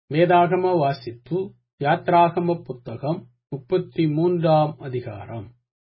வேதாகம வாசிப்பு யாத்ராகம புத்தகம் முப்பத்தி மூன்றாம் அதிகாரம்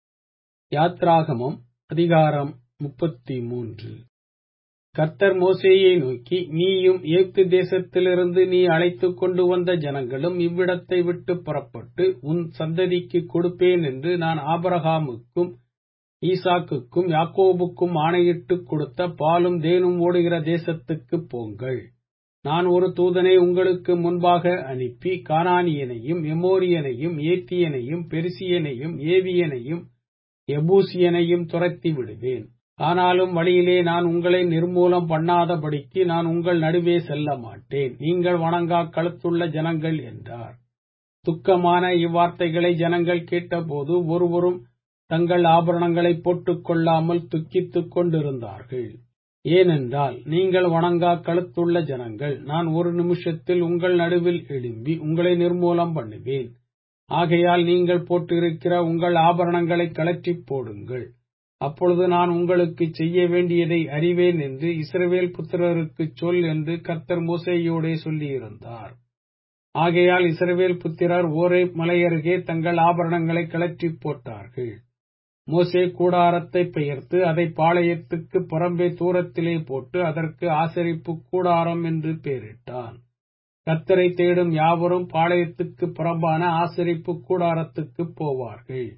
யாத்ராகமம் அதிகாரம் முப்பத்தி மூன்று கர்த்தர் மோசேயை நோக்கி நீயும் எகிப்து தேசத்திலிருந்து நீ அழைத்துக் கொண்டு வந்த ஜனங்களும் இவ்விடத்தை விட்டு புறப்பட்டு உன் சந்ததிக்கு கொடுப்பேன் என்று நான் ஆபிரகாமுக்கும் ஈசாக்குக்கும் யாக்கோபுக்கும் ஆணையிட்டுக் கொடுத்த பாலும் தேனும் ஓடுகிற தேசத்துக்குப் போங்கள் நான் ஒரு தூதனை உங்களுக்கு முன்பாக அனுப்பி கானானியனையும் எமோரியனையும் ஏத்தியனையும் பெரிசியனையும் ஏவியனையும் எபூசியனையும் துரத்தி விடுவேன் ஆனாலும் வழியிலே நான் உங்களை நிர்மூலம் பண்ணாதபடிக்கு நான் உங்கள் நடுவே செல்ல மாட்டேன் நீங்கள் வணங்கா கழுத்துள்ள ஜனங்கள் என்றார் துக்கமான இவ்வார்த்தைகளை ஜனங்கள் கேட்டபோது ஒருவரும் தங்கள் ஆபரணங்களை போட்டுக் கொள்ளாமல் துக்கித்துக் கொண்டிருந்தார்கள் ஏனென்றால் நீங்கள் வணங்கா கழுத்துள்ள ஜனங்கள் நான் ஒரு நிமிஷத்தில் உங்கள் நடுவில் எழும்பி உங்களை நிர்மூலம் பண்ணுவேன் ஆகையால் நீங்கள் போட்டிருக்கிற உங்கள் ஆபரணங்களை கழற்றிப் போடுங்கள் அப்பொழுது நான் உங்களுக்கு செய்ய வேண்டியதை அறிவேன் என்று இஸ்ரவேல் புத்திரருக்குச் சொல் என்று கர்த்தர் மோசையோடே சொல்லியிருந்தார் ஆகையால் இஸ்ரவேல் புத்திரர் ஓரே மலையருகே தங்கள் ஆபரணங்களை கழற்றிப் போட்டார்கள் மோசே கூடாரத்தை பெயர்த்து அதை பாளையத்துக்கு புறம்பே தூரத்திலே போட்டு அதற்கு ஆசரிப்பு கூடாரம் என்று பெயரிட்டான் கத்தரை தேடும் யாவரும் பாளையத்துக்கு புறம்பான ஆசரிப்பு கூடாரத்துக்கு போவார்கள்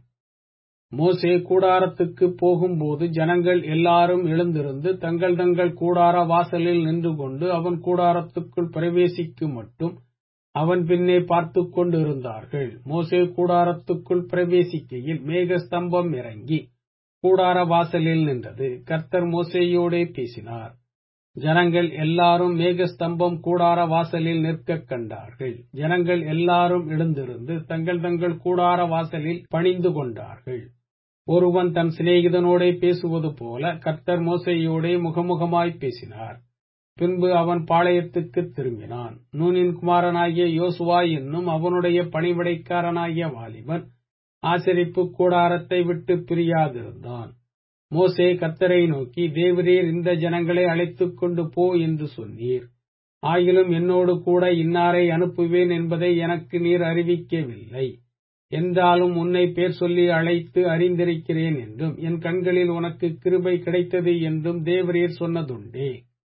மோசே கூடாரத்துக்கு போகும்போது ஜனங்கள் எல்லாரும் எழுந்திருந்து தங்கள் தங்கள் கூடார வாசலில் நின்று கொண்டு அவன் கூடாரத்துக்குள் பிரவேசிக்கும் மட்டும் அவன் பின்னே பார்த்து கொண்டிருந்தார்கள் மோசே கூடாரத்துக்குள் பிரவேசிக்கையில் மேகஸ்தம்பம் இறங்கி கூடார வாசலில் நின்றது கர்த்தர் மோசேயோடே பேசினார் ஜனங்கள் எல்லாரும் மேகஸ்தம்பம் கூடார வாசலில் நிற்க கண்டார்கள் ஜனங்கள் எல்லாரும் எழுந்திருந்து தங்கள் தங்கள் கூடார வாசலில் பணிந்து கொண்டார்கள் ஒருவன் தன் சிநேகிதனோடே பேசுவது போல கர்த்தர் மோசையோடே முகமுகமாய் பேசினார் பின்பு அவன் பாளையத்துக்கு திரும்பினான் நூனின் குமாரனாகிய யோசுவா என்னும் அவனுடைய பணிவிடைக்காரனாகிய வாலிபன் ஆசரிப்பு கூடாரத்தை விட்டு பிரியாதிருந்தான் மோசே கத்தரை நோக்கி தேவரீர் இந்த ஜனங்களை அழைத்துக் கொண்டு போ என்று சொன்னீர் ஆகிலும் என்னோடு கூட இன்னாரை அனுப்புவேன் என்பதை எனக்கு நீர் அறிவிக்கவில்லை என்றாலும் உன்னை பேர் சொல்லி அழைத்து அறிந்திருக்கிறேன் என்றும் என் கண்களில் உனக்கு கிருபை கிடைத்தது என்றும் தேவரீர் சொன்னதுண்டே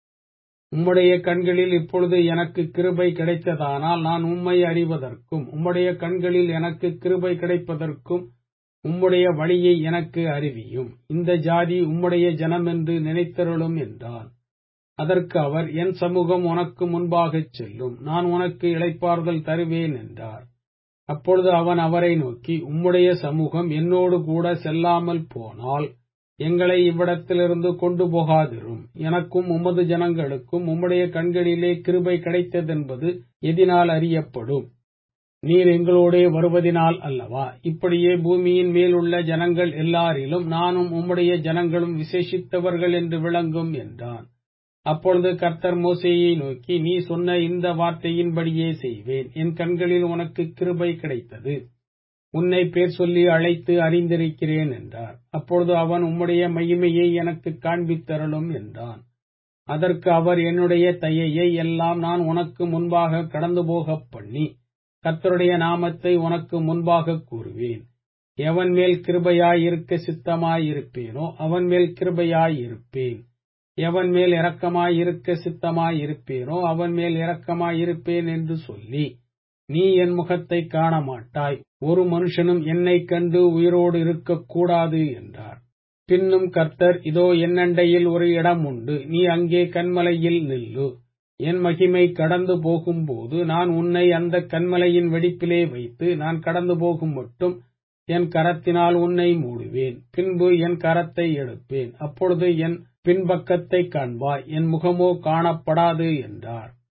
உம்முடைய கண்களில் இப்பொழுது எனக்கு கிருபை கிடைத்ததானால் நான் உம்மை அறிவதற்கும் உம்முடைய கண்களில் எனக்கு கிருபை கிடைப்பதற்கும் உம்முடைய வழியை எனக்கு அறிவியும் இந்த ஜாதி உம்முடைய ஜனம் என்று நினைத்தருளும் என்றான் அதற்கு அவர் என் சமூகம் உனக்கு முன்பாகச் செல்லும் நான் உனக்கு இளைப்பாறுதல் தருவேன் என்றார் அப்பொழுது அவன் அவரை நோக்கி உம்முடைய சமூகம் என்னோடு கூட செல்லாமல் போனால் எங்களை இவ்விடத்திலிருந்து கொண்டு போகாதிரும் எனக்கும் உமது ஜனங்களுக்கும் உம்முடைய கண்களிலே கிருபை கிடைத்ததென்பது எதினால் அறியப்படும் நீர் எங்களோடே வருவதினால் அல்லவா இப்படியே பூமியின் மேலுள்ள ஜனங்கள் எல்லாரிலும் நானும் உம்முடைய ஜனங்களும் விசேஷித்தவர்கள் என்று விளங்கும் என்றான் அப்பொழுது கர்த்தர் மோசேயை நோக்கி நீ சொன்ன இந்த வார்த்தையின்படியே செய்வேன் என் கண்களில் உனக்கு கிருபை கிடைத்தது உன்னை பேர் சொல்லி அழைத்து அறிந்திருக்கிறேன் என்றார் அப்பொழுது அவன் உம்முடைய மகிமையை எனக்கு காண்பித்தரலும் என்றான் அதற்கு அவர் என்னுடைய தையை எல்லாம் நான் உனக்கு முன்பாக கடந்து போகப் பண்ணி கர்த்தருடைய நாமத்தை உனக்கு முன்பாக கூறுவேன் எவன் மேல் கிருபையாயிருக்க சித்தமாயிருப்பேனோ அவன் மேல் கிருபையாயிருப்பேன் எவன் மேல் இரக்கமாயிருக்க சித்தமாயிருப்பேனோ அவன் மேல் இரக்கமாயிருப்பேன் என்று சொல்லி நீ என் முகத்தை காண மாட்டாய் ஒரு மனுஷனும் என்னை கண்டு உயிரோடு இருக்கக்கூடாது என்றார் பின்னும் கர்த்தர் இதோ என்னண்டையில் ஒரு இடம் உண்டு நீ அங்கே கண்மலையில் நில்லு என் மகிமை கடந்து போகும்போது நான் உன்னை அந்த கண்மலையின் வெடிப்பிலே வைத்து நான் கடந்து போகும் மட்டும் என் கரத்தினால் உன்னை மூடுவேன் பின்பு என் கரத்தை எடுப்பேன் அப்பொழுது என் பின்பக்கத்தை காண்பாய் என் முகமோ காணப்படாது என்றார்